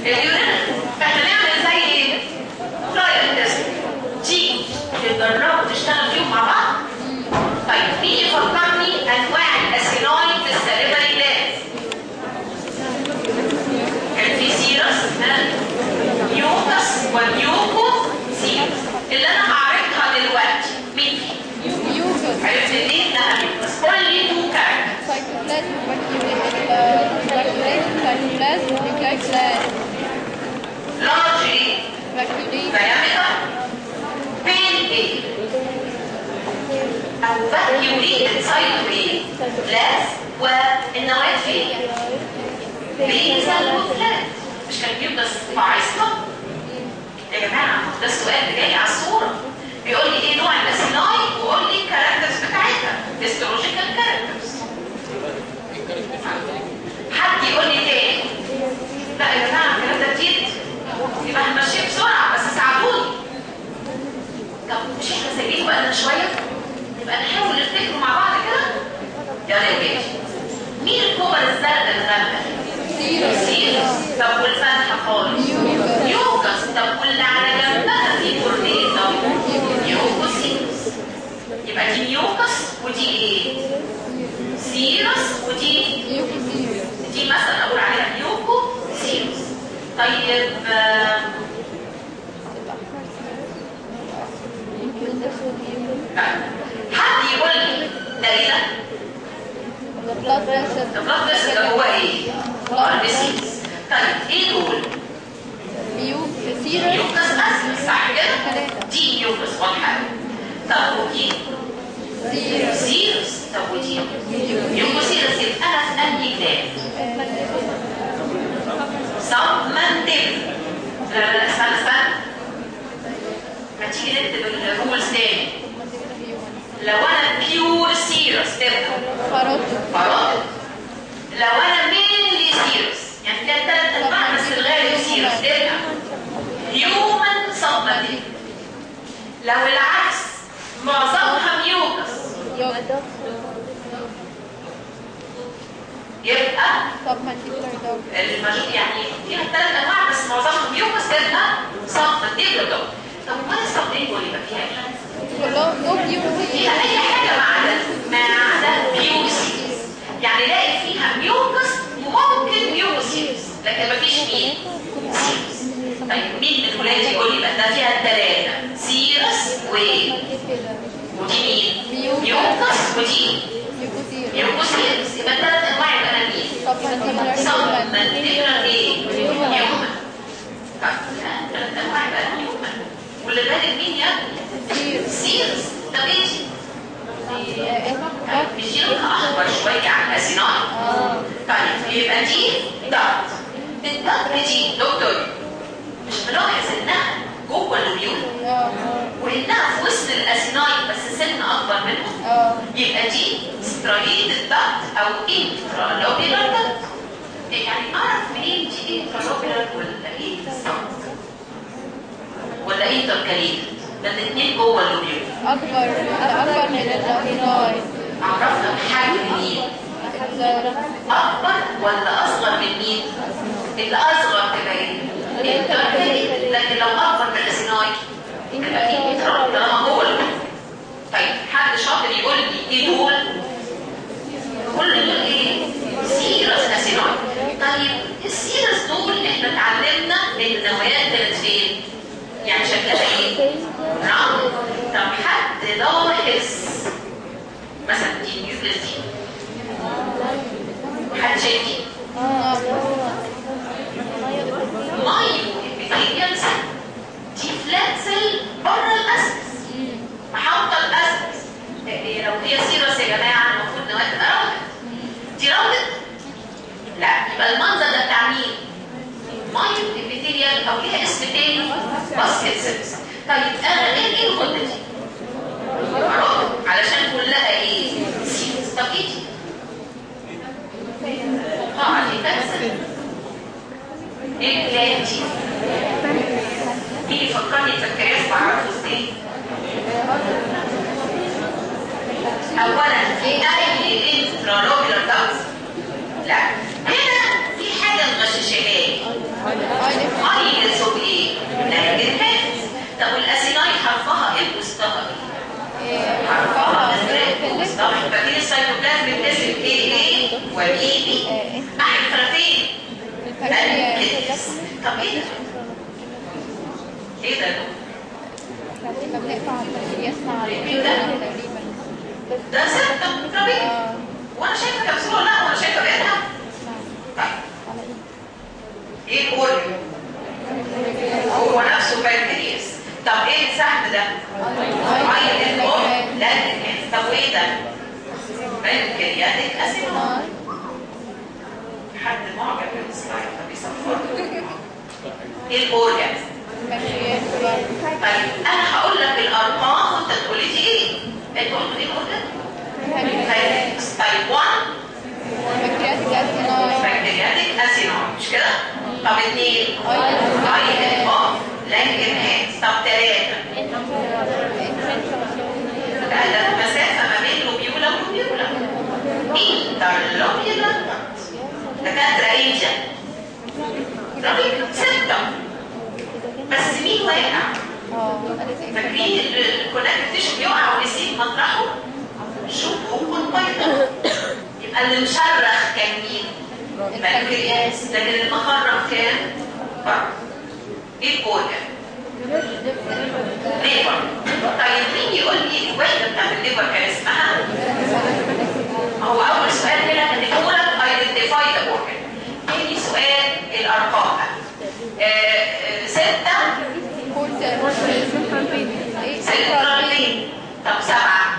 اليورين فاحنا نعمل زي ايه؟ ترايل تيست دي تجربوا تشتغل فيهم مع بعض طيب مين يفكرني انواع الاسيناي في السليفري جلاند كان في سيرس نيوكس ونيوكو سيرس اللي انا هعرضها دلوقتي مين فيهم؟ يوجد عرفت منين انها نيوكس قول لي تو كاركتر سايتوبلازم فاكيوليت سايتوبلازم نيوكلاي لارج ايه؟ فاكيوليت diameter بين ايه؟ او فاكيوليتد سايتو ايه؟ بلاس والنواه فين؟ بيزل وفلات مش كان بيبقى فعايزة يا جماعة ده السؤال اللي جاي على الصورة بيقول لي ايه نوع الاسيناي وقول لي الكاركترز بتاعتها هيستولوجيكال كاركترز حد يقول لي تاني لا يا جماعة الكلام ده جديد يبقى هنمشيه بسرعة بس ساعدوني طب مش احنا سايبين بقالنا شوية نبقى نحاول نفتكروا مع بعض كده يلا يا ولادي مين الكوبر الزرقاء الغامقة سيرس طب والفتحة خالص يوكس طب واللي على جنبها في كورنيتا يوكوسيرس يبقى دي ميوكس ودي ايه؟ سيرس ودي يوكوزيرس دي مثلا اقول عليها ميوكو سيرس طيب آه، حد يقول لي ده ايه ده؟ بلاد بريشر البلاد بريشر ده هو ايه؟ اربسيس طيب ايه دول؟ يوكوزيرس ميوكس اسيد صح كده؟ دي ميوكس واضحه أوي. طب ودي سيرس طب ودي ميوكوسيرس يبقى انا في انهي جلاند؟ سبمنتيف لا لا لا استنى استنى ما تيجي نكتب الرولز تاني لو انا بيور سيرس تبقى فاروت فرائض لو انا مينلي سيرس يعني كان ثلاث انواع بس الغالب سيرس تبقى هيومن سبمنتيف لو العكس معظمها ميوكس يوجد يبقى سبمنتيكولار دوج المجهول يعني فيها ثلاث انواع بس معظمهم ميوكس تبقى سبمنتيف طب ما السبمنتيف يبقى فيها ايه؟ كلهم دوج يوكوزيرس فيها اي حاجه ما عدا ما عدا ميوسيس يعني لاقي فيها ميوكس وممكن ميوسيس لكن ما فيش مين سيرس طيب مين من الولاد يقول لي بقى ده فيها الثلاثه سيرس و ودي مين ميوكس ودي يوكوزيرس ميوكوسيرس يبقى ثلاث انواع يبقى انا مين سبمنتيكولار صم هيومن مانيبيولار ايه هيومن طيب ثلاث انواع يبقى هيومن واللي بالك مين يا ابني سيرس طب ايه دي؟ مش دي لونها اخضر شويه عن الاسيناي اه طيب يبقى دي دارت الدارت دي دكتور مش ملاحظ انها جوه البيوت اه وانها في وسط الاسيناي بس سن اكبر منهم اه يبقى دي سترايد الدارت او انترالوبيلار دارت يعني اعرف منين دي انترالوبيلار ولا ايه بالظبط ولا انتركاليت ده الاثنين جوه البيوت اكبر اكبر من الاسيناي اعرفها بحجم مين اكبر ولا اصغر من مين اللي اصغر تبقى ايه انتركاليت لكن لو اكبر من الاسيناي يبقى ايه انترالوبيلار طالما جوه البيوت طيب حد شاطر يقول لي ايه دول كل دول ايه سيرس اسيناي طيب السيرس دول احنا اتعلمنا ان النوايا كانت فين يعني شكلها ايه نعم طب حد لاحظ مثلا دي نيوكليس دي حد شايف دي اه مايو ابيثيليال سيل دي فلات سيل بره الاسس محاوطه الاسس إيه لو هي سيرس يا جماعه المفروض نواه تبقى راوده دي راوده لا يبقى المنظر ده بتاع مين مايو ابيثيليال او ليها اسم تاني باسكت سيلز طيب انا ايه ايه الغده دي راوده علشان كلها ايه سيرس طب ايه دي فقاعه دي كانسر ايه الكلام دي مين يفكرني تفكيرات بعرفه ازاي اولا في اي انترالوبيلار داكت لا هنا في حاجه مغششاها لي ايلتس اوف ايه؟ لانجرهاز طب والاسيناي حرفها ايه وسطها ايه؟ حرفها ازاي؟ وسطها يبقى دي السيتوبلازم بتقسم ايه ايه وبي بي احد طرفين الكتس طب ايه ده؟ ايه ده؟ لما بنقطع البنكرياس مع الكبد تقريبا ده سبتم طبيعي اه وانا شايفه كبسوله لا وانا شايفه بقى طيب على ايه؟ ايه الاورجن هو نفسه بنكرياس طب ايه السهم ده اي الام لا طب وايه ده بنكرياتيك اسينوما حد معجب بالسلايد فبيصفر ايه الاورجن البنكرياس برضه طيب انا هقول لك الارقام وانت تقول لي دي ايه انت قلت ايه الاورجن البنكرياس تايب 1 البنكرياتيك اسيناي بنكرياتيك اسينوما مش كده طب اثنين اي الام لانجرهاز طب ثلاثه ده المسافة ما بين لوبيولا ولوبيولا انترلوبيولا دكاترة ايجا رابط ستة بس مين واقع؟ اه فاكرين الكونكتيف تيشو بيقع ويسيب مطرحه؟ شوف هو البيضة يبقى اللي مشرخ كان مين؟ البنكرياس لكن المخرج كان بره ايه الاورجن؟ ليبر طيب مين يقول لي الوحده بتاعت الليبر كان اسمها هو اول سؤال هنا كان يقول لك ايدنتيفاي ذا اورجن تاني سؤال الارقام آه، آه، ستة فول ايه سنترال لين طب سبعة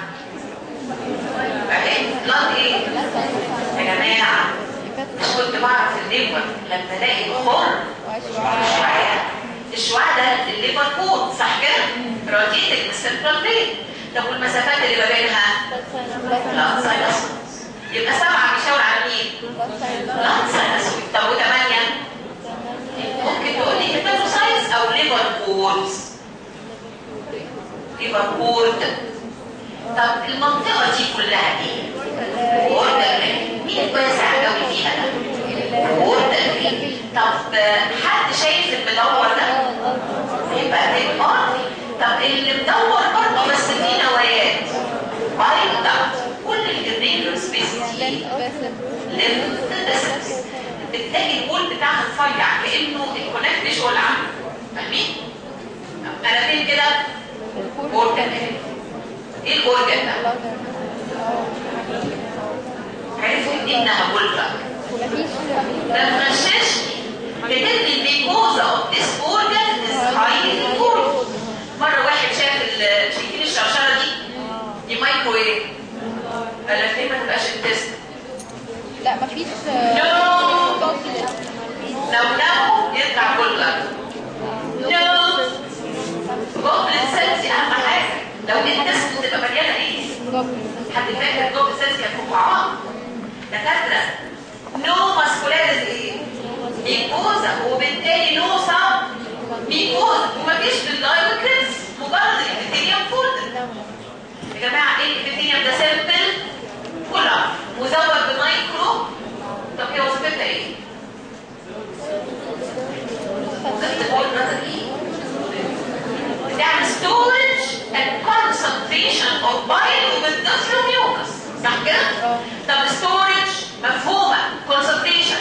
اهي بلاد ايه يا جماعة مش كنت بعرف الليبر لما الاقي بخار الشعاع الشعاع ده الليفر كود صح كده؟ راديتك من السنترال برين طب والمسافات اللي ما بينها لا ساينس يبقى سبعة بيشاور على مين؟ لا ساينس طب وثمانية ممكن تقول لي هيباتوسايتس او ليفر كودز ليفر كود طب المنطقة دي كلها ايه؟ اوردر مين واسع قوي فيها ده؟ اوردر طب حد شايف المدور ده؟ يبقى ده ارضي طب اللي مدور برضه بس فيه نوايات بايضة كل الجرين سبيس دي ليمت ديسكس بتلاقي البول بتاعها رفيع كانه الكونكت مش هو اللي عامله فاهمين؟ انا فين كده؟ اورجن ايه الاورجن ده؟ عرفت انها بولفا ما تغششني بتدي الميكوزا اوف ذيس اورجن از هايلي فورد مره واحد شاف ال- شايفين الشرشره دي دي مايكرويف قال لك ليه ما تبقاش التست لا مفيش No. توصيل. لو ناموا يطلع بولفا نو جوبلت سيلز اهم حاجه لو التست بتبقى مليانه ايه؟ حد فاكر جوب السيلز كانت مقعات دكاتره نو ماسكولاريز ايه؟ ميكوزا وبالتالي نو صاب ميكوزا ومفيش باللايو كريبس مجرد الابيثيليوم فولدر يا جماعه ايه الابيثيليوم ده سيمبل كلها مزود بمايكرو طب هي وظيفتها ايه؟ وظيفه البول مثلا ايه؟ بتعمل storage and concentration of bile وبتضيف له mucus صح كده؟ طب storage مفهومه concentration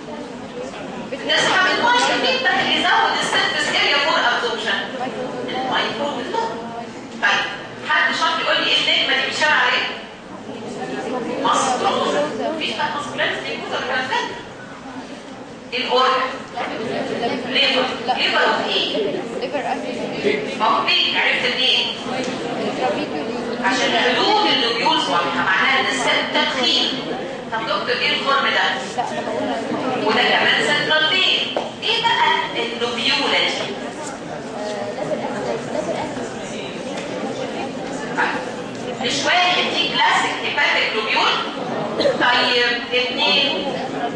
نسحب الميه مين ده اللي يزود السيرفيس اريا فور ابزوربشن المايكرو بالظبط طيب حد شاطر يقول لي ايه النجمه دي بتشاور على ايه؟ مصروزه مفيش بقى مصروزه دي كوزه ولا كلام ده الاورجن ليفر ليفر اوف ايه؟ ليفر اسيد ما هو مين عرفت منين؟ الترابيكولي عشان حدود اللوبيولز واضحه معناها ان السد تدخين طب دكتور ايه الفورم ده؟ لا انا بقول وده كمان سنترال فين؟ ايه بقى اللوبيولا دي؟ طيب. مش واحد دي كلاسيك هيباتيك لوبيول طيب اثنين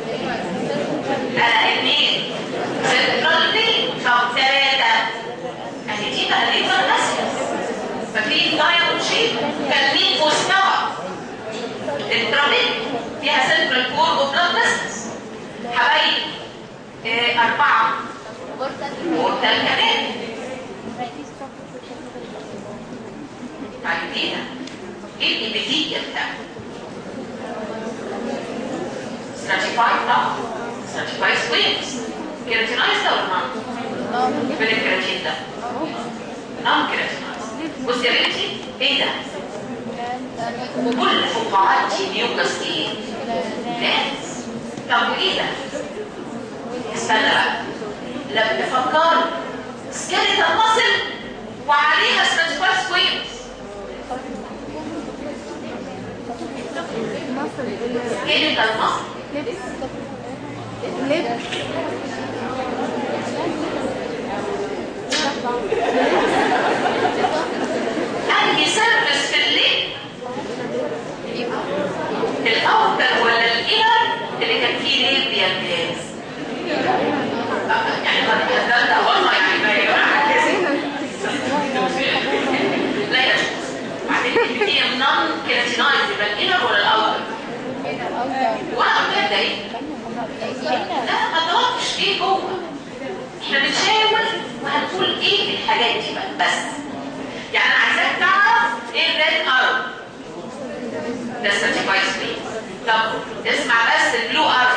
انا اثنين سنترال فين طب ثلاثة اهي دي بقى ليفر اسيد ففي دايموند شيب كان مين في وسطها الترابيك فيها سنترال كور وبلاد فيسلز حبايبي آه، واربعه بورتال كمان طيب ايه ده؟ ايه الابيثيليوم ده؟ ستراتيفايد طبعا ستراتيفايد سويمز كيراتينايز ده ولا نون؟ فين الكيراتين ده؟ نون كيراتينايز بص يا بنتي ايه ده؟ كل فقاعات ميوكس ايه؟ لانس طب وايه ده؟ استنى بقى لما تفكر سكيلتال ماسل وعليها ستراتيفايد سويمز سكيلتال ماسل انهي سيرفيس في الليل الاوتر ولا الانر اللي كان فيه ليل بيمتاز يعني ده ده والله يعني ما يا جماعه لا يا بعدين البكتيريا نون كيراتينايز يبقى الانر ولا الاوتر وانا قلت ده ايه لا ما ضغطش ايه جوه احنا بنشاور وهنقول ايه الحاجات دي بقى بس يعني انا عايزاك تعرف ايه الريد ارو ده سيرتيفايد سبيس طب اسمع بس البلو ارو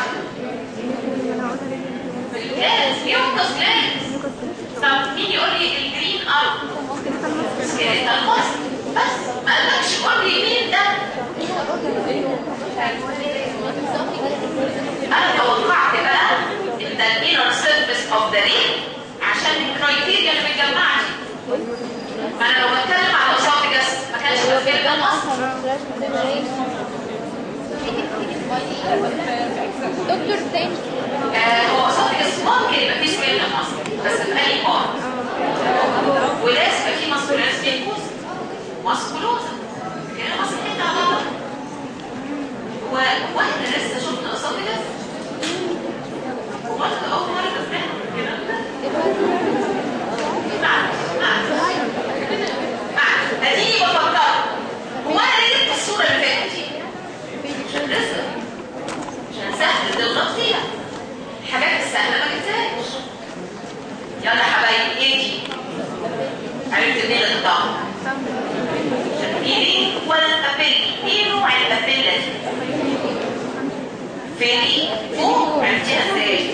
الجلاس يوكس جلاس طب مين يقول لي الجرين ارو سكيلتال ماسل بس ما قالكش قول لي مين ده انا توقعت بقى ان ده الانر سيرفيس اوف ذا ريل عشان الكرايتيريا اللي متجمعه دي ما انا لو بتكلم على اسوفيجاس ما كانش تفكير ده مصر دكتور تاني آه، هو اسوفيجاس ممكن يبقى فيه سكيل ده مصر بس في اي بار ولازم يبقى فيه ماسكولاريس بيكوز ماسكولوزا كده مصر حته على بعض و- واحنا لسه شفنا اسوفيجاس وقلت اول مره بسمعها كده معلش معلش معلش اديني بفكر هو انا ليه جبت الصوره اللي فاتت دي؟ عشان رزق عشان سهل تغلط فيها الحاجات السهله ما جبتهاش يلا يا حبايبي ايه دي؟ عرفت منين الضغط ايه والابيل ايه نوع الابيله دي؟ فيلي فوق عرفتيها ازاي؟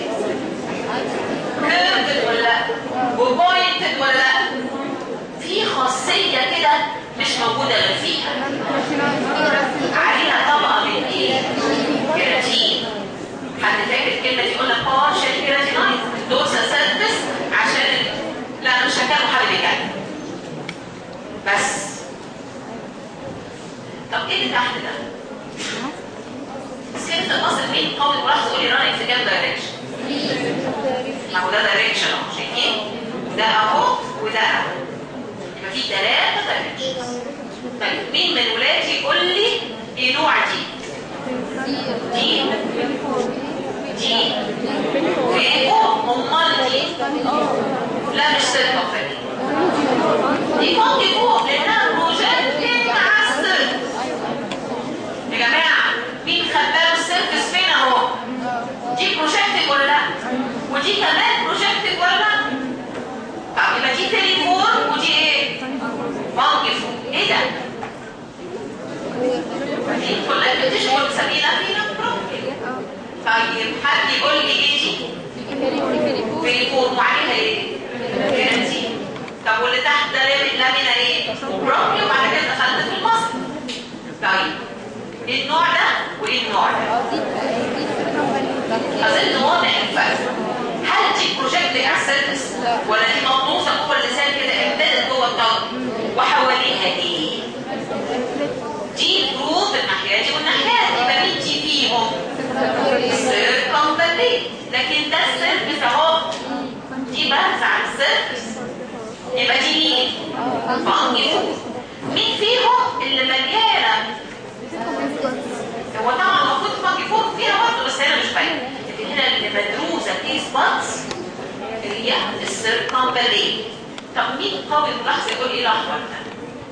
كيرفد ولا لا؟ وبوينتد ولا لا؟ في خاصيه كده مش موجوده غير فيها عليها طبقه من ايه؟ كيراتين حد فاكر الكلمه دي قلنا بارشل كيراتينايز الدورسال سيرفيس عشان ال- لا انا مش هكلم حد بيتكلم بس طب ايه اللي تحت ده؟ سكيلت المصل مين قوي ملاحظه قولي رانك في كام دايركشن ما هو ده دايركشن اهو شايفين ده اهو وده اهو يبقى في ثلاثه دايركشنز طيب مين من ولادي يقول لي ايه نوع دي دي دي فيكو امال دي لا مش ثقه فدي دي ممكن يكون لانها بروجكت مع السيرفس يا جماعه مين خد باله السيرفس فين اهو دي بروجكتد ولا لا ودي كمان بروجكتد ولا لا طب يبقى دي تليفون ودي ايه موقف ايه ده دي كلها بتشمل سبيل فينا بروبلم طيب حد يقول لي ايه دي تليفون وعليها ايه كراتين طب واللي تحت ده لامن لامينا ايه بروبلم وبعد كده دخلنا في المصل طيب ايه النوع ده وايه النوع ده اظن واضح الفرق هل دي بروجكت اكسلتس ولا دي مقنوصه جوه اللسان كده امبيدد جوه الطاقه وحواليها ايه دي بروف الناحيه دي والناحيه دي يبقى مين دي فيهم السيركمفليت لكن ده السيرفس اهو دي بارزه على السيرفس يبقى دي مين فانجي فود مين فيهم اللي مليانه هو طبعا المفروض فانجي فود فيها برضه بس هنا مش باينه لكن هنا اللي مدروسه تيس باتس هي السيركمفليت طب مين قوي ملاحظه يقول ايه الاحمر ده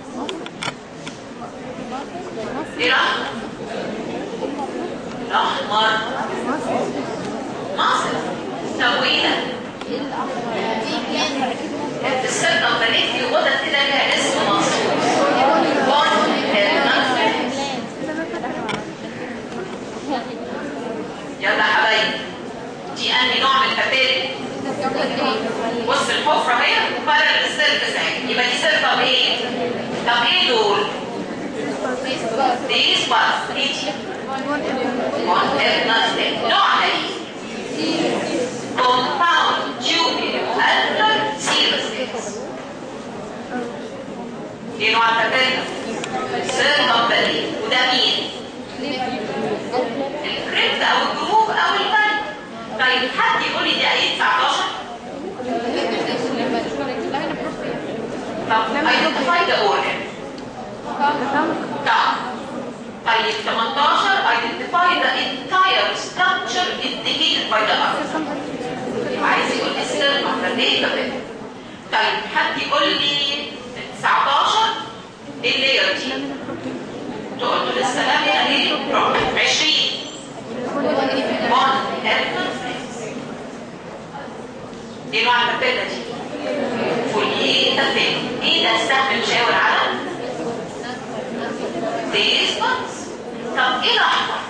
ايه الاحمر الاحمر مصر طب وايه ده؟ السيركم بنيت في غدد كده ليها اسم مخصوص بون هيرنال يلا يا حبايبي دي انهي نوع من البكتيريا بص الحفره اهي وبرر السيرفس اهي يبقى دي سيركم ايه طب ايه دول دي سباس ايه دي بون هيرنال نوعها ايه compound tubular serous ايه نوع البكتيريا سيركم بنيت وده مين الكريبت او الجروب او البنك طيب حد يقول لي دي ايه 19 طب identify the organ طب طيب 18 identify the entire structure indicated by the other عايز يقول لي السيركم بنيت طيب حد يقول لي 19 ايه اللير دي تقول له لسه لا ايه 20 بون دي نوع البكتيريا دي فوليتا فين ايه ده استعمل مشاور على ديز بونز طب ايه الاحمر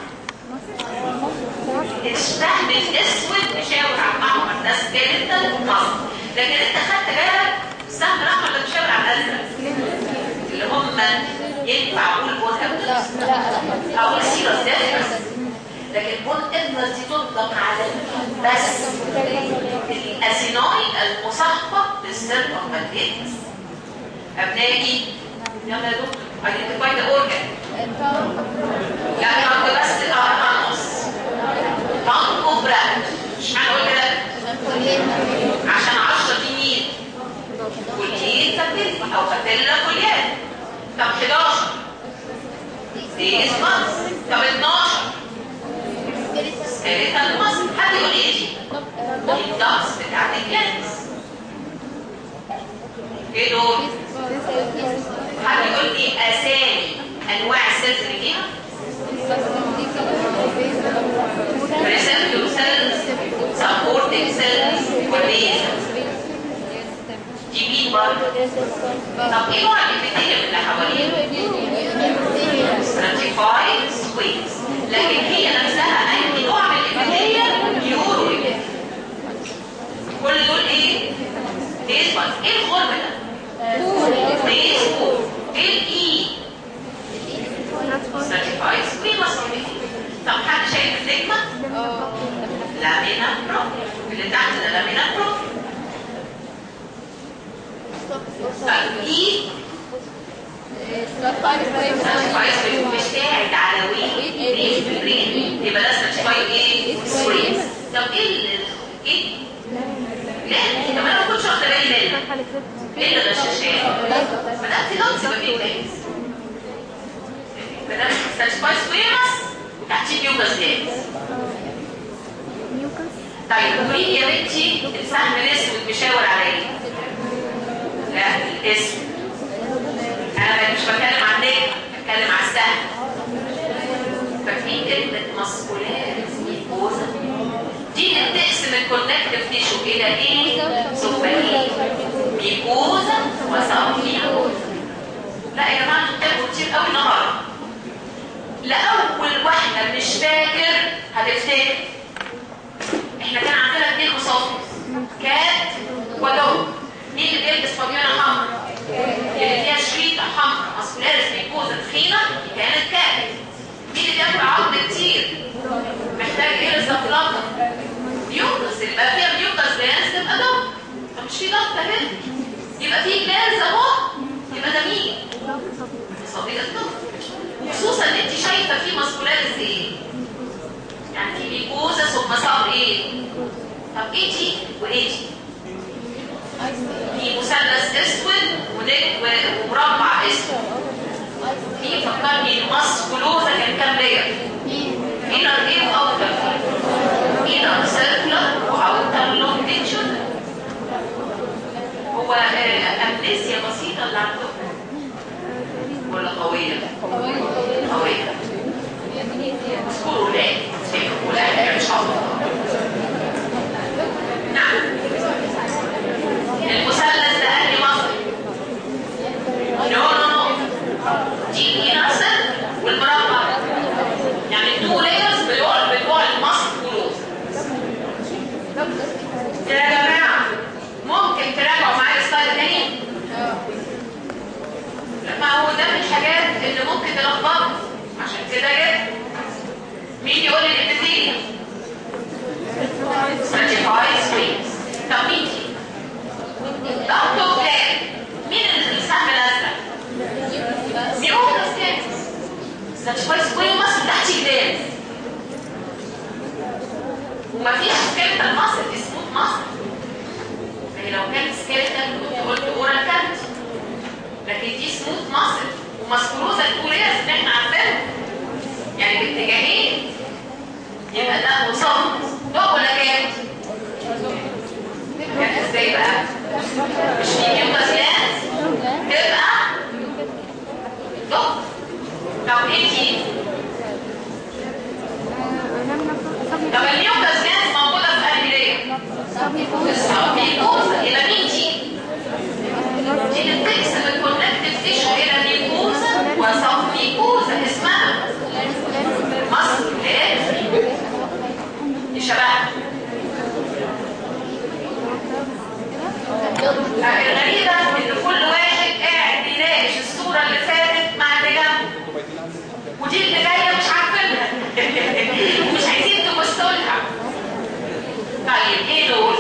استعمل اسود مشاور على الاحمر ده سكيلتال مصر لكن انت خدت بالك استعمل الاحمر ده مشاور على الازرق اللي هم ينفع اقول بون هيبتس اقول سيروس ديفرس لكن بون ابنس دي تطلق على بس الاسيناي المصاحبه للسيركم ماجنتس ابنائي يلا يا دكتور ايدنتيفاي ذا اورجان لا يا بس الارقام نص طنق وبرد اشمعنى اقول كده عشان 10 دي مين كلية فتلة او فتلة كليات طب 11 دي اسمس طب 12 سكيليتال مصر حد يقول ايه دي الدمس بتاعت الجنس ايه دول حد يقول لي اسامي انواع السيلز اللي فيها receptor cells supporting cells والليزر دي مين برضه طب ايه نوع الابيثيليوم اللي حواليه stratified squares لكن هي نفسها اي نوع من الابيثيليوم نيورو كل دول ايه بيز بس ايه الغرب ده بيز ايه الاي stratified squamous طب حد شايف النجمه لامينا بروبيا اللي تحت ده لامينا بروبيا طيب ايه ساتيفايز بتاعت على وين ايه في البرين يبقى ده ساتيفايد ايه سويس طب ايه ال- ايه لا طب انا ما كنتش واخده بالي منه ايه اللي غشاشات ما ده اختلاط يبقى فيه جايز فده ساتيفايد سويس وتحتيه ميوكس جايز طيب مين يا بنتي السهم الاسود مشاور عليا لا الاسم انا مش بتكلم عن نجم بتكلم عن السهم فاكرين كلمه مسكولاريس ميكوزا دي اللي بتقسم الكونكتيف تيشو الى ايه سوبرين ميكوزا وسب ميكوزا لا يا جماعه انتوا بتاكلوا كتير قوي النهارده لاول واحده مش فاكر هتفتكر احنا كان عندنا اثنين خصائص كات ودو مين اللي بيلبس فابيولا حمراء اللي فيها شريطه حمراء مسكولاريس ميكوزا تخينه كانت كات مين اللي بياكل عظم كتير محتاج ايه للزفلطه ميوكس اللي بقى فيها ميوكس جلاس تبقى دم طب مش في ضغط اهي يبقى في جلاس اهو يبقى ده مين صديق الطفل خصوصا ان انت شايفه في مسكولاريس ايه يعني في ميكوزا ثم صار ايه طب ايه دي وايه دي في مثلث اسود ونك- و- ومربع اسود في فكرني الماسكولوزا كان كام لير inner ايه واوتر inner circular واوتر longitudinal هو آه، امنيسيا بسيطه اللي عندكم ولا قويه قويه اذكروا لا اذكروا لا ان شاء الله يا جماعه ممكن تراجعوا معايا السلايد تاني اه ما هو ده من الحاجات اللي ممكن تلخبط عشان كده جت مين يقول لي الابتدائي certified swings طب مين دي؟ دكتور بلان مين اللي السهم الازرق؟ ميوكس كانس certified swing مصر تحت جدال ومفيش سكيلتال مصر دي سموث مصر يعني لو كانت سكيلتال كنت قلت اورال كانت لكن دي سموث مصر ومسكروزه الكورياس اللي احنا عارفينها يعني باتجاهين يبقى ده مصمت ده ولا كام؟ كان ازاي بقى؟ مش في ميوكس جلاس تبقى دق طب ايه دي؟ طب الميوكس جلاس موجوده في قلب ليه؟ السبيكوزا يبقى مين دي؟ دي اللي بتقسم الكونكتيف تيشو الى ميكوزا وسبميكوزا اسمها مصر ليه؟ دي شبهها الغريبة ان كل واحد قاعد بيناقش الصورة اللي فاتت مع اللي جنبه ودي اللي جاية مش عارفينها ومش عايزين تبصوا لها طيب ايه دول؟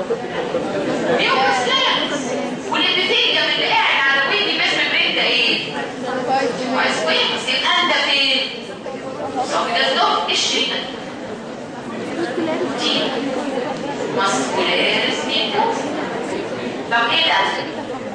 ميوكس لانس والابيثيليوم اللي قاعد على ويدي باسم البيت ده ايه؟ كويس كويس يبقى انت فين؟ صح ده الدور الشريطة دي ماسكولاريس ميكوس طب ايه ده؟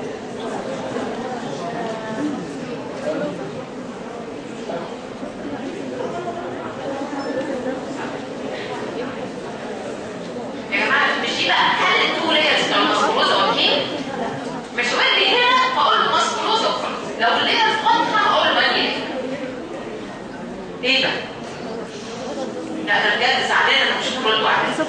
يا جماعه مش دي بقى هل التو لايرز بتوع الماسكولوزا واضحين؟ مش قول لي هنا بقول له ماسكولوزا وخلاص لو اللايرز واضحه هقول له ماني ايه ده؟ لا انا بجد زعلانه انا مش هقول له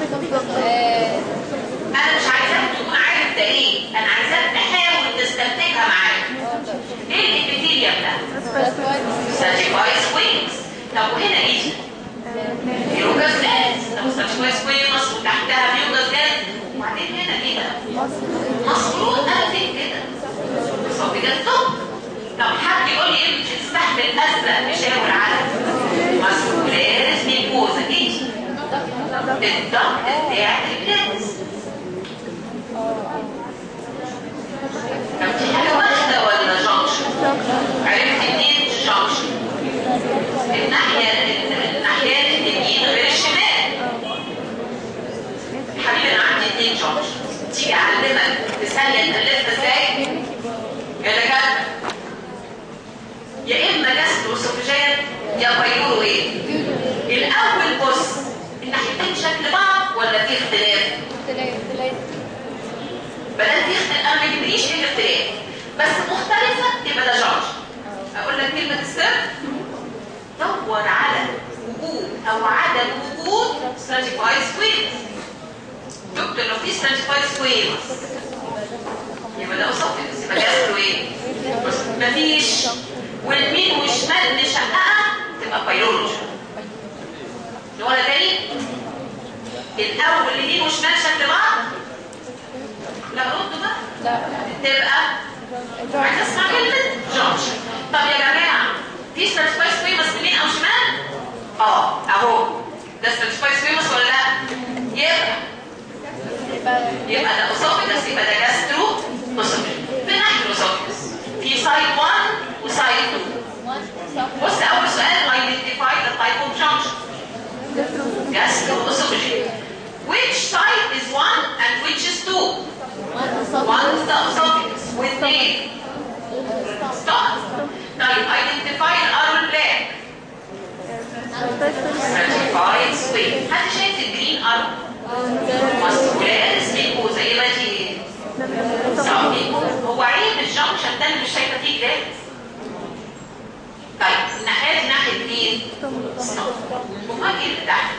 انا مش عايزاك تكون عارف ده ايه انا عايزاك تحاول تستنتجها معايا ايه الابيثيليوم ده؟ ساتيفايز وينجز طب وهنا ايه دي؟ ميوكاس جاز طب ساتيفايز وينجز وتحتها ميوكاس جاز وبعدين هنا ايه ده؟ مصروط انا فين كده؟ صوت جاز طب حد يقول لي ايه السهم الازرق مشاور على ماسكولاريس ميكوزا ايه دي؟ الضغط بتاع الجاز طب دي حاجه واحده ولا جنكشن؟ عرفت منين جنكشن؟ الناحيه الناحيه اليمين غير الشمال حبيبي انا عندي اتنين جنكشن تيجي اعلمك تسلي تالفها ازاي؟ يا دكاتره يا اما جاستروسوفيجيال يا بايورو ايه؟ الاول بص الناحيتين شكل بعض ولا في اختلاف؟ بلد دي اختلاف انا ما يجيبليش ايه الاختلاف بس مختلفه يبقى ده جورج اقول لك كلمه السر دور على وجود او عدم وجود ستراتيفاي سكويرز دكتور لو في ستراتيفاي سكويرز يبقى ده اسوفيكس يبقى جاسترو ايه؟ بس مفيش واليمين والشمال نشققها تبقى بايولوجي نقولها تاني الاول اليمين وشمال شكل بعض لا ردوا بقى تبقى عايز اسمع كلمه جونشن طب يا جماعه في سيرتيفايد سويمس يمين او شمال اه اهو ده سيرتيفايد سويمس ولا لا يبقى يبقى ده اسوفيكس يبقى ده جاسترو اسوفيكس في ناحيه الاسوفيكس في سايد 1 وسايد 2 بص اول سؤال identify the type of junction gastroesophageal which side is one and which is two one is the esophagus with name stop طيب identify الأرض black certified sweet حد شايف الجرين أرض muscularis mucosa يبقى دي صعب هو عيب الجنكشن ده اللي مش شايفه فيه جراس طيب الناحيه دي ناحيه مين؟ امال ايه اللي تحت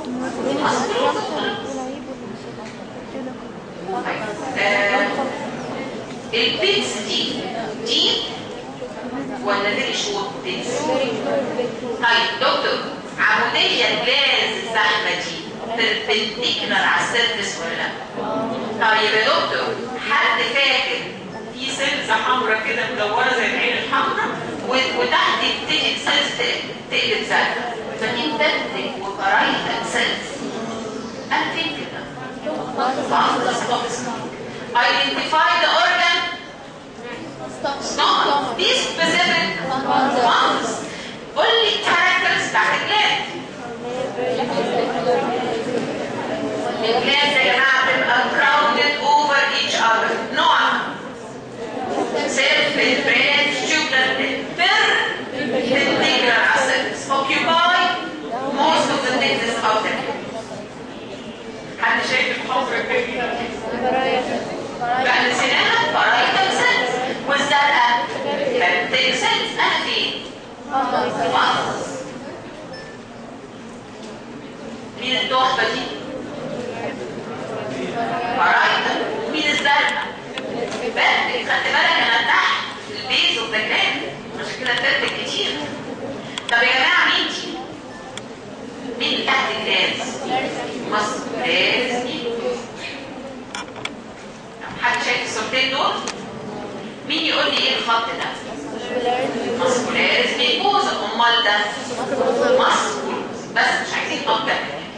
البيتس دي دي ولا فيري شورت بيتس طيب دكتور عموديه الجلاز الزحمه دي perpendicular على السيرفس ولا لا سيلز حمراء كده مدوره زي العين الحمراء و- وتحت تيجي سيلز تقلب زرقاء فدي بتنتج وكرايتال سيلز انا فين كده؟ Fundus of the stomach. Identify the organ stomach. Be specific. Fundus. قول لي الكاركترز بتاعت الجلاند. الجلاند يا جماعه بتبقى crowded over each other. نوعها self bread tubular perpendicular acids occupy most of the thickness of the حد شايف الحفر الكبير بقى نسيناها بارايتال سيلز والزرقاء بنتيك سيلز انا فين؟ فانس مين التحفه دي؟ بارايتال مين الزرقاء؟ بنتك خدت بالك انا تحت البيز اوف ذا جراند عشان كده بنتك كتير طب يا جماعه مين دي؟ مين اللي تحت الجراند؟ مصر لازم حد شايف الصورتين دول مين يقول لي ايه الخط ده ماسكولاريس ميكوزا امال ده ماسكول بس مش عايزين اكتر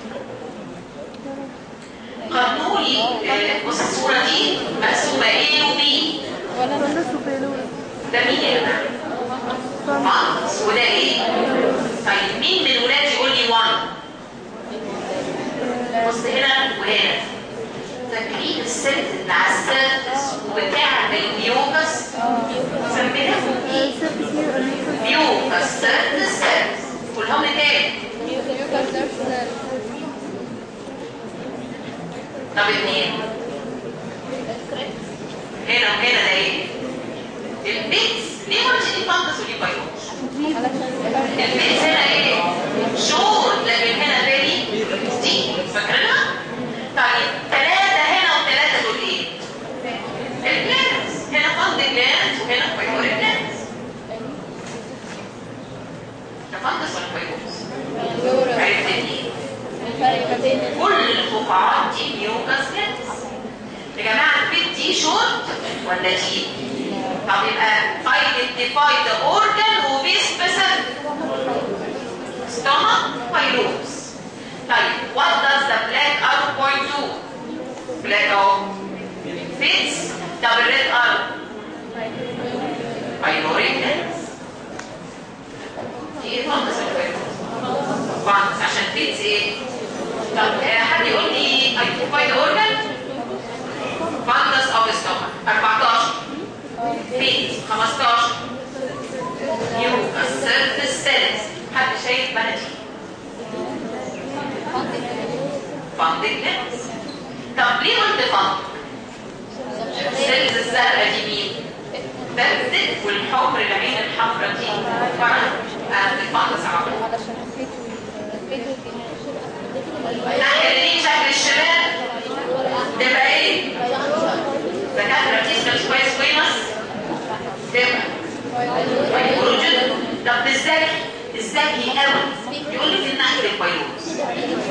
قارنوا لي آه، بص الصوره دي مقسومه ايه وبي ده مين يا جماعه فانكس وده ايه طيب مين من ولادي يقول لي 1 بص هنا وهنا فاكرين السلت اللي على السيرفس وبتعمل ميوكس سميناهم ايه؟ ميوكس سيرفس سيرفس قولهم لي تاني طب اتنين هنا وهنا ده ايه؟ البيتس ليه ما دي فانكس ودي بايوش؟ البيتس هنا ايه؟ شور لكن هنا فيري دي فاكرينها؟ طيب ثلاثة هنا وثلاثة دول ايه؟ الجلانس هنا فند جلانس وهنا بايور جلانس ده فندس ولا بايوس؟ عرفتني كل الفقاعات دي ميوكاس جلانس يا جماعة البيت دي شورت ولا دي؟ طب يبقى identify the organ وبي specific stomach pylorus طيب what does the black arrow point to black اهو fits طب الريد arrow pyloric glands دي ايه فانكس فانكس عشان fits ايه طب آه، حد يقول لي identify the organ فانكس of the stomach 14 فيت 15 يوكس سيرفس سيلز حد شايف بلدي فاندك لينس طب ليه قلت فاندك السيلز الزرقاء دي مين بردت والحمر العين الحمراء دي فرق انا في الفانكس على طول الناحيه اليمين شكل الشمال تبقى ايه دكاتره تسال كويس كويس تبقى البروجين طب الذكي الذكي قوي يقول لي في الناحيه البيروس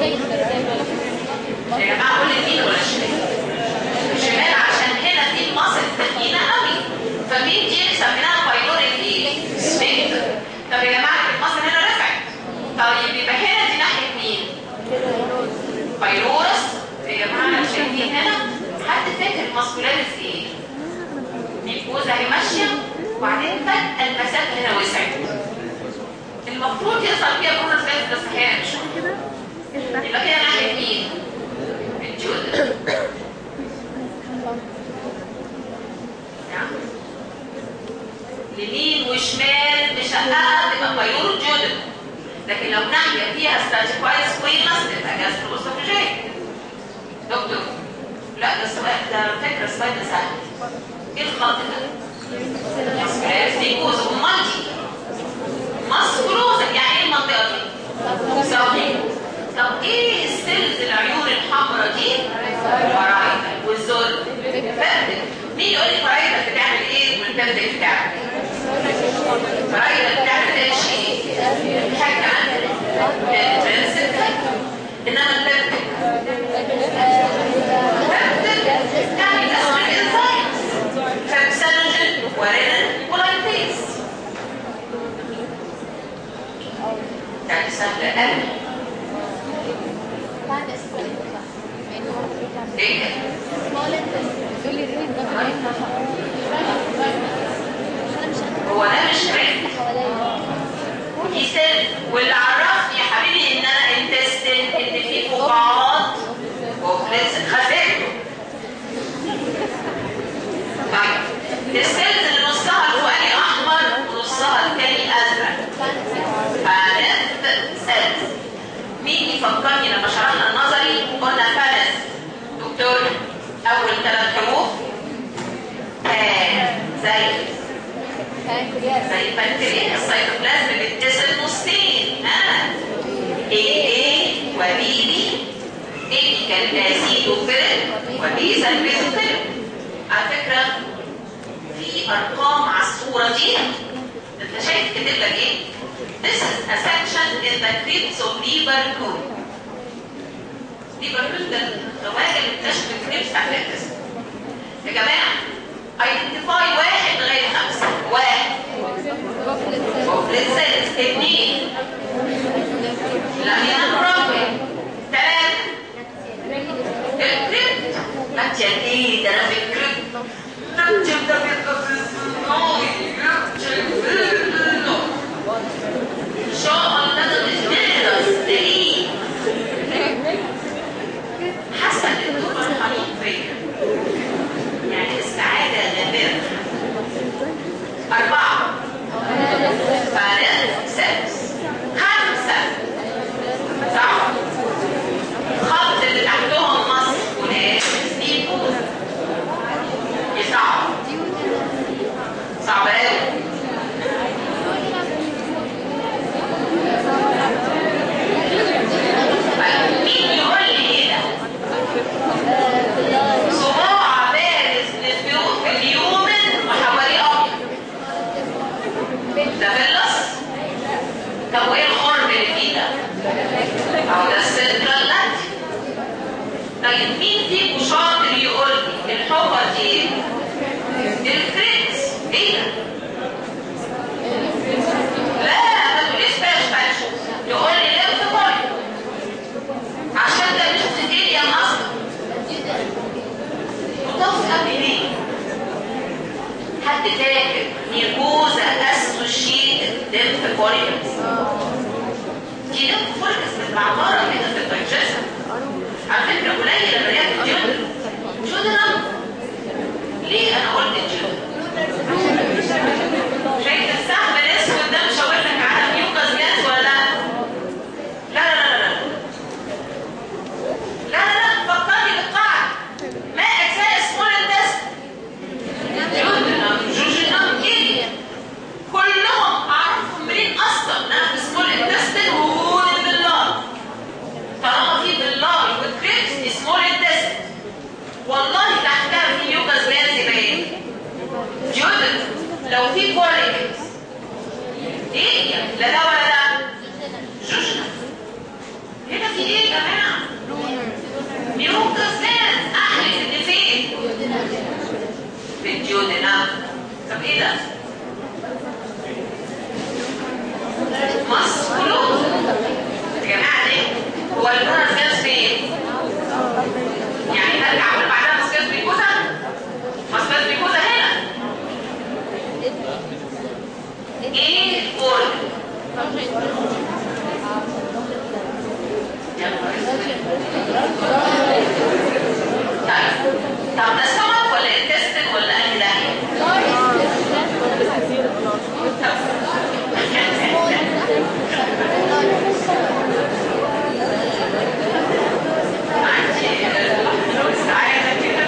يا جماعه قول لي مين ولا الشمال الشمال عشان هنا في مصر تخينه قوي فمين دي سميناها بايلوريك ايه سفنكتر طب يا جماعه المصر هنا رفعت طيب يبقى هنا دي ناحيه مين بايلورس يا جماعه شايفين هنا حد فاكر الماسكولاريس ايه الجوزة هي ماشية وبعدين فجأة المسافة هنا وسعت المفروض يظهر فيها برونس جاز بس هي مش يبقى كده ناحية مين؟ الجوزة نعم. يمين وشمال مشققة تبقى بايور جودن لكن لو ناحية فيها ستاتيكواي سكوينس تبقى جاستروسوفيجيك دكتور لا ده سؤال ده فكرة سلايد سهل ايه الخط ده؟ ماسكولوزا امال دي ماسكولوزا يعني ايه المنطقه دي؟ سوداء طب ايه السيلز العيون الحمراء دي؟ فرايدل والزول فردل مين يقول لي فرايدل بتعمل ايه والفردل بتعمل فرايدل بتعمل اتش ايه؟ حاجه كمان الترانسيت انما الفردل فردل يعني الاسماك انزايمز فبسلوجين هو ده مش كريت دي سيل واللي عرفني يا حبيبي ان انا انتستين ان في فقاعات وفلتس خفيته طيب السيلز اللي نصها الفوقاني احمر ونصها التاني ازرق فانت سيلز مين يفكرني لما شرحنا النظري قلنا فانس دكتور اول ثلاث حروف آه زي زي البكتيريا السيتوبلازم بيتقسم نصين ها ايه ايه وبي بي ايه كالاسيدوفيل وبي سلبيزوفيل على فكره في ارقام على الصوره دي انت شايف كاتب لك ايه This is a section in the crypts of Liverpool. Liverpool ده الخواجه اللي بتشفي الكريبس تحت الجسم. يا جماعه identify واحد لغايه خمسه. واحد كوبلت سيلز اثنين لامينا بروبلي ثلاثه الكريبت انت ايه ده انا في الكريبت نكتب ده في ان شاء الله ده بزنس تلاقيه حاسه ان انتوا فرحانين فيا يعني السعاده غامره اربعه ثلاث سادس خمسه صح الخط اللي تحتهم مصر وناس بيكون صعب صعب قوي مين يقول لي ايه ده؟ صباع بارز للبيوت في اليومن وحواليه ابيض ده فيلس طب وايه الخرم اللي فيه ده؟ اهو ده السنترال لات طيب مين فيكم شاطر يقول لي الحفر دي ايه؟ الكريتس ايه ده؟ لا ما تقوليش فاش فاش يقول لي لف بوينت عشان ده مش سيديليا اصلا مضاف قبل ليه حد فاكر ميكوزا اسوشيتد ديمف فوريكس دي ديمف فوريكس متبعتره كده في الدايجستن على فكره قليل لما نلاقي الجلد جودرم ليه انا قلت الجلد شايف السهم الاسود ده مشاور لك على ميوكاس جاز ولا لا؟ لا لا لا لا لا لا لا فكرني بالقاعدة ما أجزاء سمول الدست جوجنم جوجنم إيه كلهم أعرفهم منين أصلا أنا في سمول الدست وهون بالله طالما في بالله والكريبس سمول الدست والله تحتها في ميوكاس بيانسي باين جوجنم لو في فوليكس ايه لا ده ولا ده جوجنم هنا في ايه يا جماعه ميوكاس جاز احلف ان فين في الديودينام طب ايه ده مصر كله يا جماعه ليه هو البرونر جاز فين يعني هرجع اقول بعدها مسكات بيكوزا مسكات بيكوزا هنا ايه فول يا نهار طيب طب ده سمك ولا انتستن ولا اي داهيه سعاده كده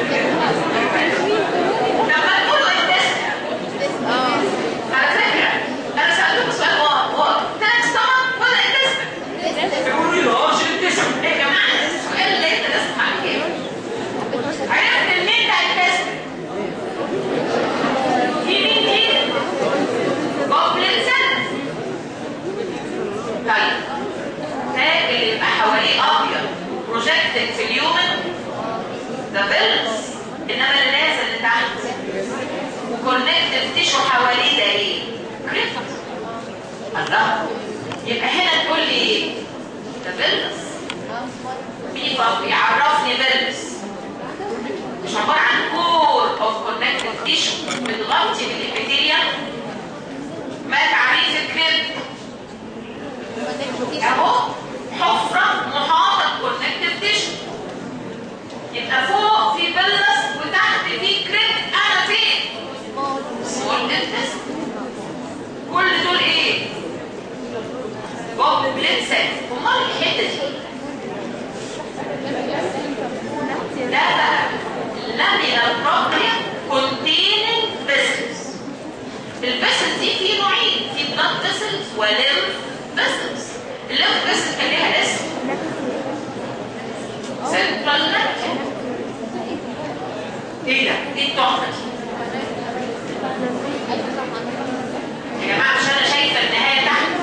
طب ما تقولوا انتستن على فكره انا سالتكم سؤال واحد واحد ثلاث سمك ولا انتستن يقولوا لي اه شيل التسم يا جماعه السؤال اللي انت لازم عليه عرفت منين ده التسم في مين دي جوبلين سنس طيب ده اللي يبقى حواليه ابيض بروجكتد في اليومن ده بيلز انما اللي نازل لتحت وكونكتد تيشو حواليه ده ايه؟ كريفت الله يبقى هنا تقول لي ايه؟ ده بيلز بيبقى بيعرفني بيلز مش عبارة عن كور او تيشو بتغطي بالابيثيليوم ما تعريف الكريب اهو حفرة محاطة كونكتيف تيشو يبقى فوق في بلس وتحت في كريب انا فين؟ سمول انتست كل دول ايه؟ بوب بليد سيل امال الحته دي لا لا لامينال بروبريا containing vessels الفيسلز دي في نوعين في blood vessels وليمف vessels الليمف vessels كان ليها اسم central nerve ايه ده؟ ايه التحفه دي؟ يا جماعه مش انا شايفه النهايه تحت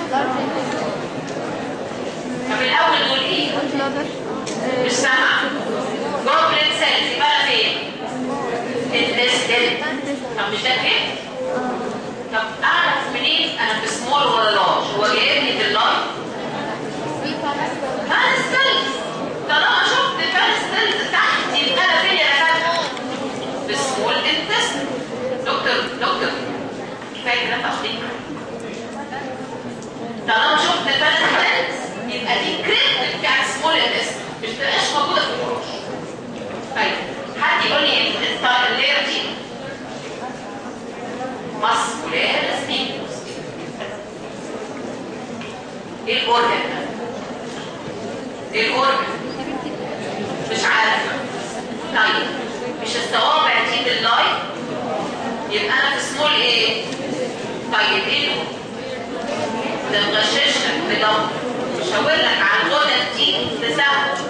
طب الاول دول ايه؟ مش سامعه جوبلت سيلز يبقى انا فين؟ التستل طب مش ده كده؟ طب اعرف منين انا في سمول ولا لارج؟ هو جايب لي باللارج؟ فانستلز طالما شفت فانستلز تحت يبقى انا فين يا فندم؟ في سمول انتست دكتور دكتور كفايه كلام تحقيق طالما شفت فانستلز يبقى دي كريب بتاع سمول انتست مش تبقاش موجوده في الفروش طيب حد يقول لي ايه اللير دي ماسكولار سبيكوس ايه الاورجن ده ايه الاورجن مش عارفه طيب مش الصوابع دي باللايت يبقى انا في سمول ايه طيب ايه ده مغششك بدور مش هقول لك على الغدد دي تسهل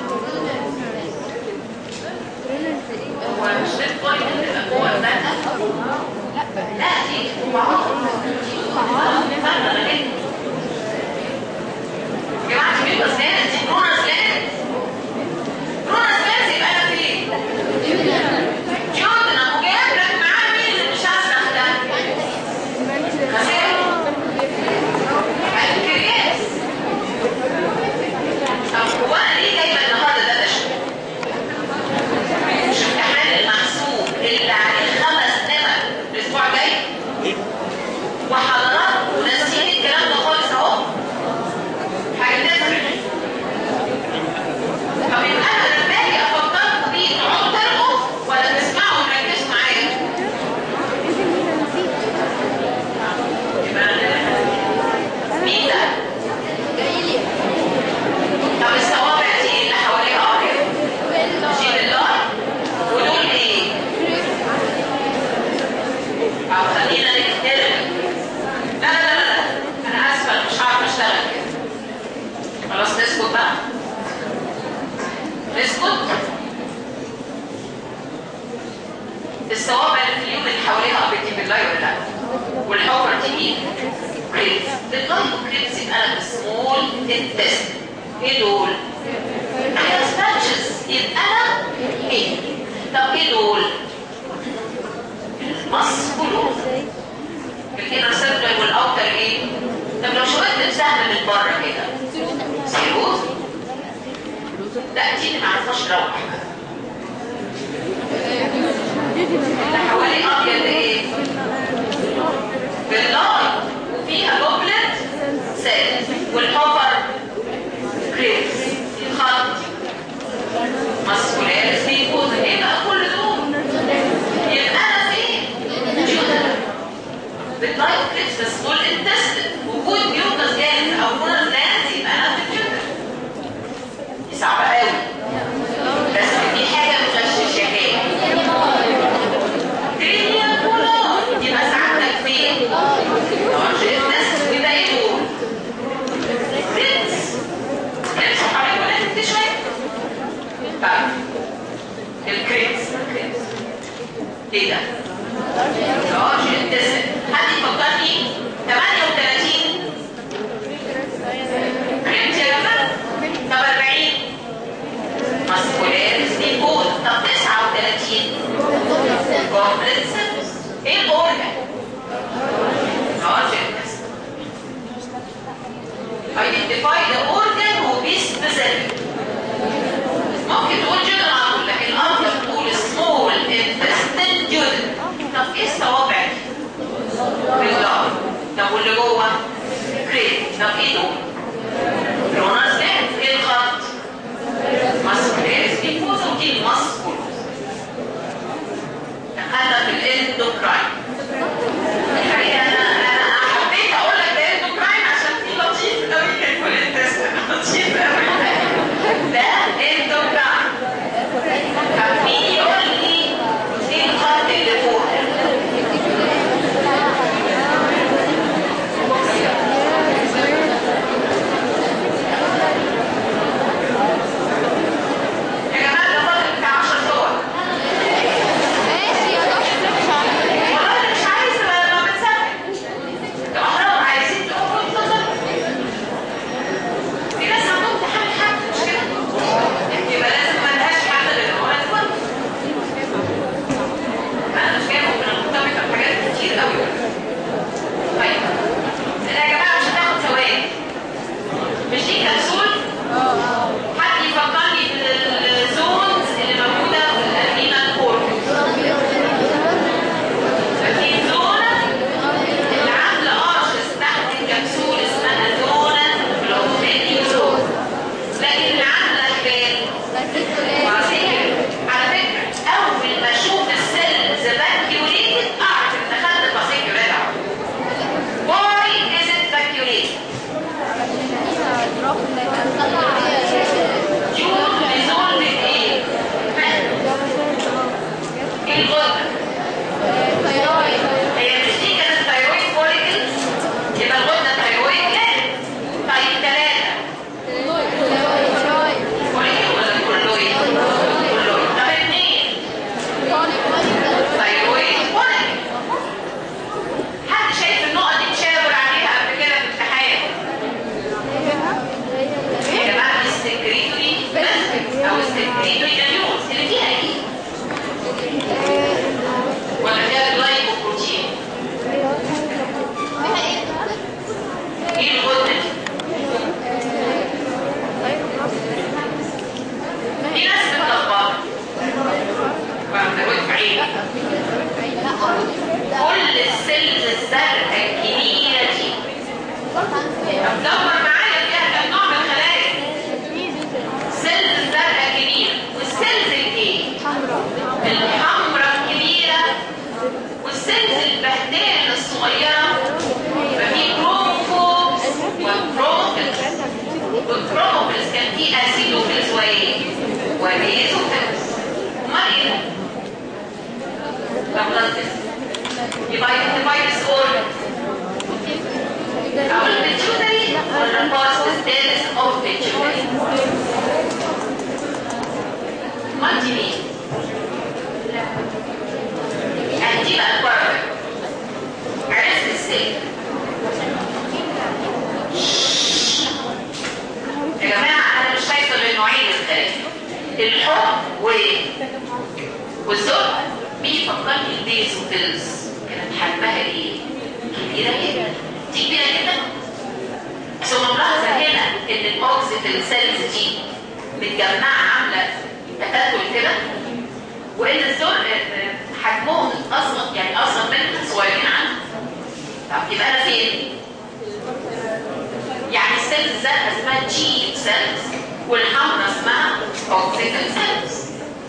هو مش بيت بوينت تبقى جوه البنة لا دي بعض فرق جدا يا جماعه دي بيبقى سلاند دي برونر سلاند برونر سلاند يبقى انا فين؟ جودنا وجايب لك معاه مين اللي مش هسرح ده؟ خسائر الكرياس طب هو انا ليه جايبه النهارده ده ده مش امتحان المحسوب اللي عليه خمس نمر الاسبوع الجاي وحضراتكم ناسيين الكلام ده خالص اهو حاجه تفرق طب يبقى انا لما اجي افكركم بيه تقعدوا ترقوا ولا تسمعوا وتركزوا معايا يبقى أنا- مين ده؟ طب الصوابع دي اللي حواليها ابيض جيب اللار ودول ايه؟ او خلينا نكترم لا لا لا لا انا اسفه مش عارفه اشتغل كده خلاص نسكت بقى نسكت الصوابع اللي في اليوم اللي حواليها ابيض دي بالله ولا لا؟ والحفر دي مين؟ كريبس بالله كريبس يبقى انا بسمول انتست ايه دول؟ سباتشز يبقى انا ايه طب ايه دول ماسكولوز الانر سيركل والاوتر ايه طب لو شويه سهم من بره كده سيروز لا دي اللي ما عرفناش نروح اللي حواليه ابيض ايه باللاي وفيها جوبلت سيل والحفر كريبس الخط ماسكولاريس بيكوز ايه بقى كل دول يبقى انا فين جودر باللايف كريبس بس دول انتستد وجود ميوكس جاهز او كونر جلاند يبقى انا في الجودر دي صعبه قوي بس في حاجه مغششه هي كريميا كولار يبقى ساعتك فين لارج الناس وده ايه دول كريبس كريبس حوالي ولا انت شويه طيب الكريبس الكريبس ايه ده لارج انتسن حد يفكرني 38 كريبس يا جماعه طب 40 ماسكولاريس نيكول طب 39 كومبلت سيرفيس ايه الاورجن لارج انتسن identify the organ و be specific ممكن تقول جدل على طول لكن الافضل تقول small intestine جدل طب ايه ايه الغدة ثايرويد هي مش دي كانت ثايرويد فوليكلز يبقى الغدة ثايرويد لا طيب ثلاثة ثايرويد فوليكل ولا كلويد كلويد طب اثنين ثايرويد فوليكل حد شايف النقط دي مشاور عليها قبل كده في امتحان يا جماعه السكريتوري بس او السكريتوري جانيوز اللي فيها ايه ولا فيها جلايكوبروتين ايه الغده دي في ناس بتلخبط بعمل عيني كل السيلز الزرقاء الكبيره دي دور معايا فيها كم نوع من الخلايا سيلز الزرقاء الكبيره والسيلز الايه الحمراء الكبيره والسيلز البهتان الصغيره ففي كروموفوبس وكروموفيلز والكروموفيلز كان في اسيدوفيلز وايه وبيزوفيلز امال ايه ده؟ طب لطف يبقى يديفايد اورجن او البيتيوتري ولا الباست ستيرس اوف بيتيوتري امال دي مين؟ يعني دي بقى الباربر عرفت ازاي؟ يا جماعه انا مش شايفه غير نوعين من الخلايا الحب و والذوق بيفكرني البيزوفيلز كانت حجمها ايه؟ كبيره جدا دي كبيره جدا ثم ملاحظه هنا ان الاوكسيتال سيلز دي متجمعه عامله تكتل كده وان الذوق حجمهم اصغر يعني اصغر منها صغيرين عنها طب يبقى انا فين؟ يعني السيلز الزرقاء اسمها جي سيلز والحمراء اسمها اوكسيتال سيلز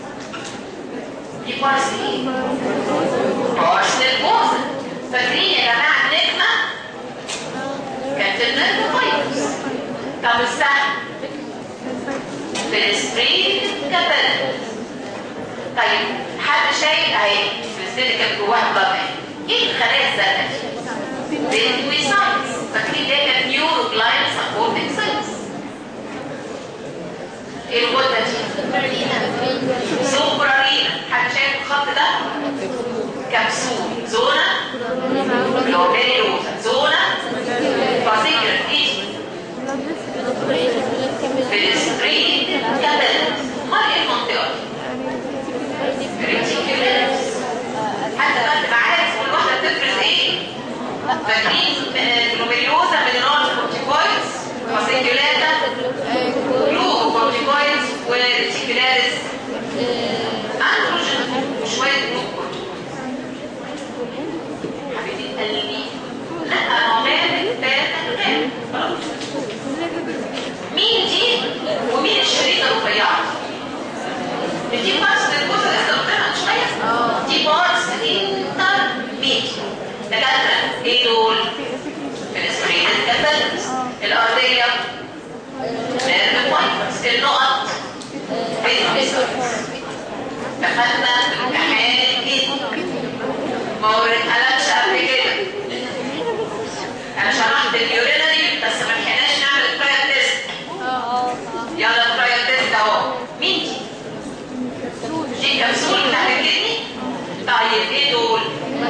دي بارس ايه؟ بارس للبوزن فاكرين يا جماعه النجمه كانت النجمه فايروس طب السهم فلسطين كبل طيب حد شايف اهي فلسطين كان جواها بلاد ايه الخلايا الزرقاء دي؟ بيتويسايتس فاكرين ده كانت نيوروجلاين سبورتنج سيلز ايه الغده دي؟ سوبرارينا حد شايف الخط ده؟ كبسول زونا جلوميروزا زونا فاسيكر ايه؟ فلسطين كابل امال ايه المنطقه دي؟ ريتيكولاريس حتى بقى تبقى عارف كل واحده بتفرز ايه؟ فاكرين جلوميروزا مينرال كورتيكويدز فاسيكولاتا جلو كورتيكويدز وريتيكولاريس اندروجين وشويه جلو حبيبي قلبي لا انا مالك تاتا مين دي ومين الشريطه الرفيعه دي بارس للجزء اللي احنا قلناها من شويه دي بارس انتر ميديا دكاتره ايه دول الاسبرين الكتلز الارضيه نيرف فايبرز النقط دخلنا في امتحان الجسم ما وريتهالكش قبل كده انا شرحت اليورينري بس ما لحقناش نعمل الترايل تيست يلا الترايل تيست اهو مين دي؟ دي كبسول بتاعت الكدني طيب ايه دول؟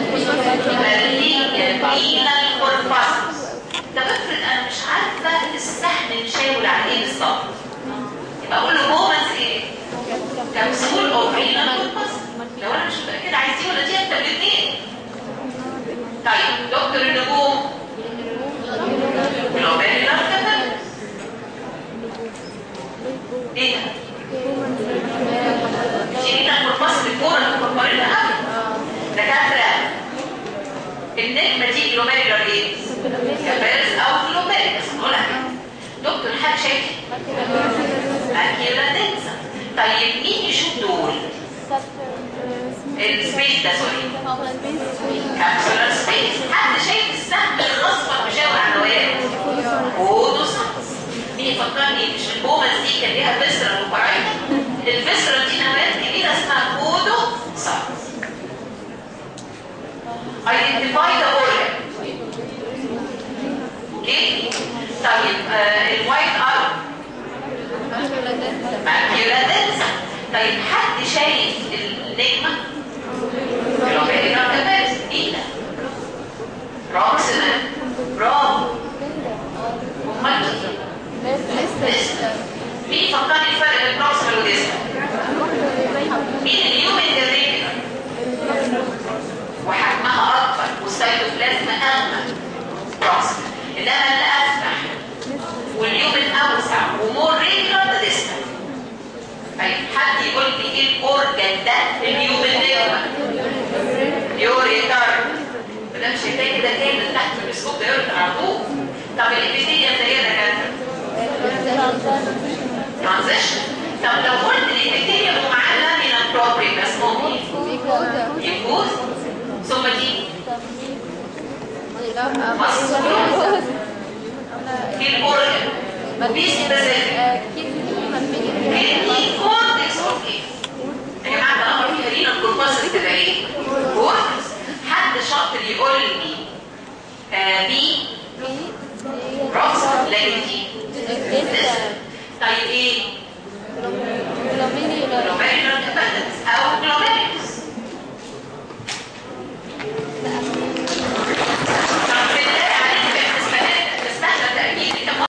مالينا الكورباسوس طب افرض انا مش عارفه السهم مشاور على ايه بالظبط يبقى اقول له بومنز ايه؟ كبسول او رينا الكورباسوس لو انا مش متاكده عايز دي ولا دي انت الاثنين طيب دكتور النجوم جلوبالينار كاتاليز ايه ده؟ شريطة الكورباس الكورة اللي مكبرينها قوي دكاترة النجمة دي جلوبالينار ايه؟ كابيلز او جلوبالينار نقولها كده دكتور حد شايف اكيلا دنسا طيب مين يشوف دول؟ السبيس ده سوري كابسولار سبيس حد شايف السهم الاصفر مشاور على النوايا اودوسانس دي فكرني مش البومز دي كان ليها فيسرال وفرايتا الفيسرال دي نوايا كبيره اسمها اودوسانس identify the organ اوكي طيب الوايت ار ماكيولا دنسا طيب حد شايف النجمه الروبيتي ناركابيرس ايه ده بروكسيمال برافو امال لسه مين فكرني الفرق بين بروكسيمال وديسمال مين اليومن الريجولار وحجمها اكبر والسيتوبلازم اغمق بروكسيمال انما اللي افتح واليومن اوسع ومور ريجولار ده ديسمال طيب حد يقول لي ايه الاورجن ده اليومن ريجولار يوريتر ده مش شايفاه كده كامل تحت الميكروسكوب ده يوريتر على طول طب الابيثيليوم ده ايه ده كده ترانزيشن طب لو قلت الابيثيليوم ومعاه لامينا بروبري اسمه ايه؟ يفوز ثم دي في الاورجن وبي سبيسيفيك كدني كورتكس اوف ايه؟ يا جماعه ده امر فيها لينا الكوربس كده ايه؟ كورتكس حد شاطر يقول لي آه بي روكس لكن دي طيب ايه